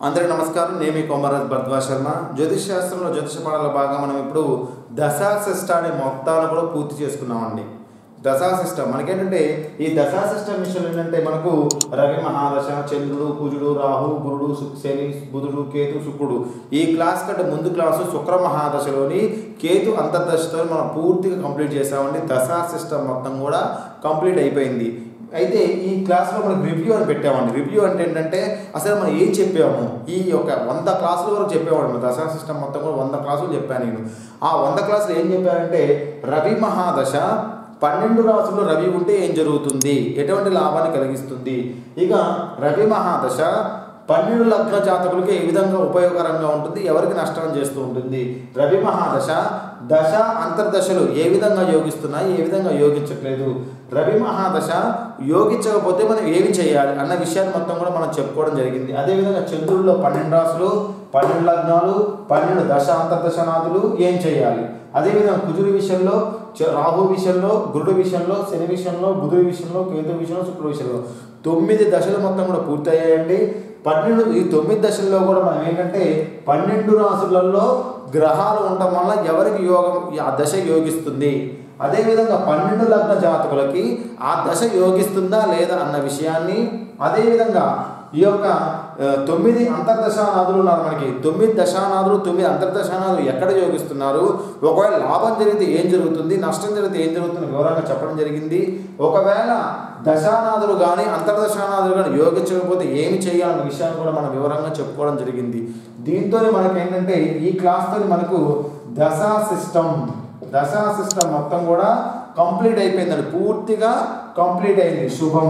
అందరికీ నమస్కారం నేను మీ కొమరాజ్ భరద్వాజ్ శర్మ జ్యోతిష్ శాస్త్రంలో జ్యోతిష పాఠాల భాగంగా మనం ఇప్పుడు దశాశిష్ట అనే మొత్తాన్ని కూడా పూర్తి చేసుకున్నామండి దశాశిష్ట మనకేంటంటే ఈ దశాశిష్ట విషయం ఏంటంటే మనకు రవి మహాదశ చంద్రుడు కుజుడు రాహు గురుడు సు- శని బుధుడు కేతు శుక్రుడు ఈ క్లాస్ కంటే ముందు క్లాసు శుక్ర మహాదశలోని కేతు అంతర్దశతో మనం పూర్తిగా కంప్లీట్ చేసామండి దశాశిష్ట మొత్తం కూడా కంప్లీట్ అయిపోయింది అయితే ఈ క్లాస్లో మనకు రివ్యూ అని పెట్టామండి రివ్యూ అంటే ఏంటంటే అసలు మనం ఏం చెప్పాము ఈ యొక్క వంద క్లాసుల వరకు చెప్పేవాడు దశా సిస్టమ్ మొత్తం కూడా వంద క్లాసులు చెప్పాను నేను ఆ వంద క్లాసులు ఏం చెప్పారంటే రవి మహాదశ పన్నెండు రాసుల్లో రవి ఉంటే ఏం జరుగుతుంది ఎటువంటి లాభాన్ని కలిగిస్తుంది ఇక రవి మహాదశ పన్నెండు లగ్న జాతకులకి ఏ విధంగా ఉపయోగకరంగా ఉంటుంది ఎవరికి నష్టం చేస్తూ ఉంటుంది రవి మహాదశ దశ అంతర్దశలు ఏ విధంగా యోగిస్తున్నాయి ఏ విధంగా యోగించట్లేదు రవి మహాదశ యోగించకపోతే మనం ఏమి చేయాలి అన్న విషయాన్ని మొత్తం కూడా మనం చెప్పుకోవడం జరిగింది అదేవిధంగా చంద్రుల్లో పన్నెండు రాసులు పన్నెండు లగ్నాలు పన్నెండు దశ అంతర్దశనాథులు ఏం చేయాలి అదేవిధంగా కుజుడి విషయంలో చ- రాహు విషయంలో గురుడు విషయంలో శని విషయంలో బుధుడి విషయంలో కేతు విషయంలో శుక్రుడి విషయంలో తొమ్మిది దశలు మొత్తం కూడా పూర్తయ్యాయండి పన్నెండు ఈ తొమ్మిది దశల్లో కూడా మనం ఏంటంటే పన్నెండు రాసులలో గ్రహాలు ఉండటం వల్ల ఎవరికి యోగం ఆ దశ యోగిస్తుంది అదేవిధంగా పన్నెండు లగ్న జాతకులకి ఆ దశ యోగిస్తుందా లేదా అన్న విషయాన్ని అదేవిధంగా ఈ యొక్క ఆ, తొమ్మిది అంతర్దశానాథులు ఉన్నారు మనకి తొమ్మిది దశానాథులు తొమ్మిది అంతర్దశానాథులు ఎక్కడ యోగిస్తున్నారు ఒకవేళ లాభం జరిగితే ఏం జరుగుతుంది నష్టం జరిగితే ఏం జరుగుతుంది వివరంగా చెప్పడం జరిగింది ఒకవేళ దశానాథులు కానీ అంతర్దశానాథులు కానీ యోగించకపోతే ఏమి చేయాలన్న విషయాన్ని కూడా మనం వివరంగా చెప్పుకోవడం జరిగింది దీంతో మనకి ఏంటంటే ఈ క్లాస్తో మనకు దశా సిస్టమ్ దశా సిస్టమ్ మొత్తం కూడా కంప్లీట్ అయిపోయిందండి పూర్తిగా కంప్లీట్ అయింది శుభం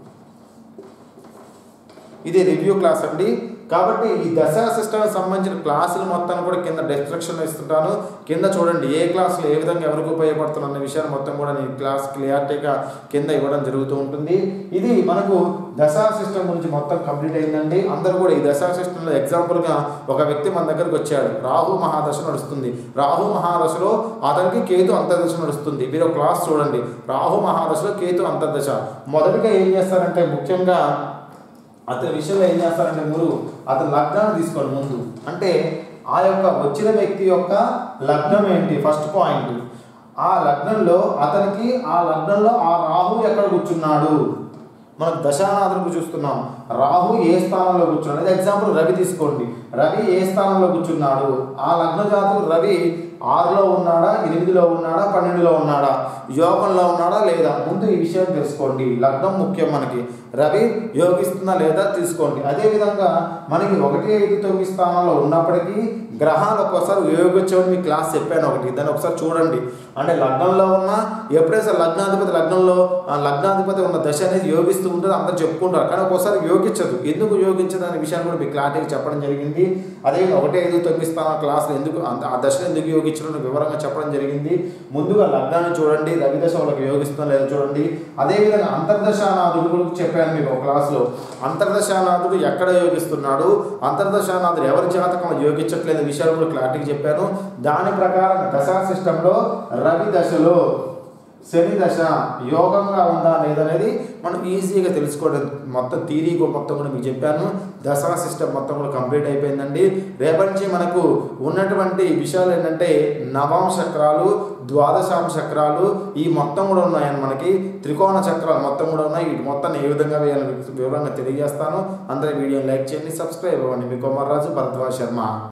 ఇది రివ్యూ క్లాస్ అండి కాబట్టి ఈ దశా సిస్టమ్కి సంబంధించిన క్లాసులు మొత్తం కూడా కింద డిస్క్రిప్షన్లో ఇస్తుంటాను కింద చూడండి ఏ క్లాసులు ఏ విధంగా ఎవరికి ఉపయోగపడుతుంది అన్న విషయాన్ని మొత్తం కూడా నేను క్లాస్ క్లియారిటీగా కింద ఇవ్వడం జరుగుతూ ఉంటుంది ఇది మనకు దశా సిస్టమ్ గురించి మొత్తం కంప్లీట్ అయిందండి అందరూ కూడా ఈ దశా సిస్టంలో ఎగ్జాంపుల్గా ఒక వ్యక్తి మన దగ్గరకు వచ్చాడు రాహు మహాదశ నడుస్తుంది రాహు మహాదశలో అతనికి కేతు అంతర్దశ నడుస్తుంది మీరు ఒక క్లాస్ చూడండి రాహు మహాదశలో కేతు అంతర్దశ మొదటిగా ఏం చేస్తారంటే ముఖ్యంగా అతని విషయంలో ఏం చేస్తారంటే మీరు అతని లగ్నాన్ని తీసుకోండి ముందు అంటే ఆ యొక్క వచ్చిన వ్యక్తి యొక్క లగ్నం ఏంటి ఫస్ట్ పాయింట్ ఆ లగ్నంలో అతనికి ఆ లగ్నంలో ఆ రాహు ఎక్కడ కూర్చున్నాడు మనం దశానాథులకు చూస్తున్నాం రాహు ఏ స్థానంలో కూర్చున్నాడు అదే ఎగ్జాంపుల్ రవి తీసుకోండి రవి ఏ స్థానంలో కూర్చున్నాడు ఆ లగ్న జాతకుడు రవి ఆరులో ఉన్నాడా ఎనిమిదిలో ఉన్నాడా పన్నెండులో ఉన్నాడా యోగంలో ఉన్నాడా లేదా ముందు ఈ విషయం తెలుసుకోండి లగ్నం ముఖ్యం మనకి రవి యోగిస్తుందా లేదా తీసుకోండి అదేవిధంగా మనకి ఒకటి ఐదు తొమ్మిది స్థానంలో ఉన్నప్పటికీ గ్రహాలు ఒక్కోసారి యోగించమని మీ క్లాస్ చెప్పాను ఒకటి దాన్ని ఒకసారి చూడండి అంటే లగ్నంలో ఉన్న ఎప్పుడైతే లగ్నాధిపతి లగ్నంలో ఆ లగ్నాధిపతి ఉన్న దశ అనేది యోగిస్తూ ఉంటుంది అందరూ చెప్పుకుంటారు కానీ ఒక్కోసారి యోగించదు ఎందుకు యోగించదు అనే విషయాన్ని కూడా మీకు క్లారిటీగా చెప్పడం జరిగింది అదే ఒకటి ఐదు తొమ్మిది స్థానం క్లాసులు ఎందుకు అంత ఆ దశను ఎందుకు యోగించడం వివరంగా చెప్పడం జరిగింది ముందుగా లగ్నాన్ని చూడండి రవి దశ వాళ్ళకి యోగిస్తుందో లేదో చూడండి అదేవిధంగా అంతర్దశానాథుడు గురించి చెప్పాను మీకు ఒక క్లాస్లో అంతర్దశానాథుడు ఎక్కడ యోగిస్తున్నాడు అంతర్దశానాథుడు ఎవరి జాతకం యోగించట్లేదు విషయాలు కూడా క్లారిటీగా చెప్పాను దాని ప్రకారం దశా సిస్టంలో రవి దశలో శని దశ యోగంగా ఉందా లేదనేది మనం ఈజీగా తెలుసుకోవడం మొత్తం థీరీ మొత్తం కూడా మీకు చెప్పాను దసరా సిస్టమ్ మొత్తం కూడా కంప్లీట్ అయిపోయిందండి రేపటి నుంచి మనకు ఉన్నటువంటి విషయాలు ఏంటంటే నవాంశ చక్రాలు ద్వాదశాంశ చక్రాలు ఈ మొత్తం కూడా ఉన్నాయని మనకి త్రికోణ చక్రాలు మొత్తం కూడా ఉన్నాయి వీటి మొత్తాన్ని ఏ విధంగా వేయాలని వివరంగా తెలియజేస్తాను అందరి వీడియోని లైక్ చేయండి సబ్స్క్రైబ్ అవ్వండి మీ కుమార్రాజు భరద్వాజ్ శర్మ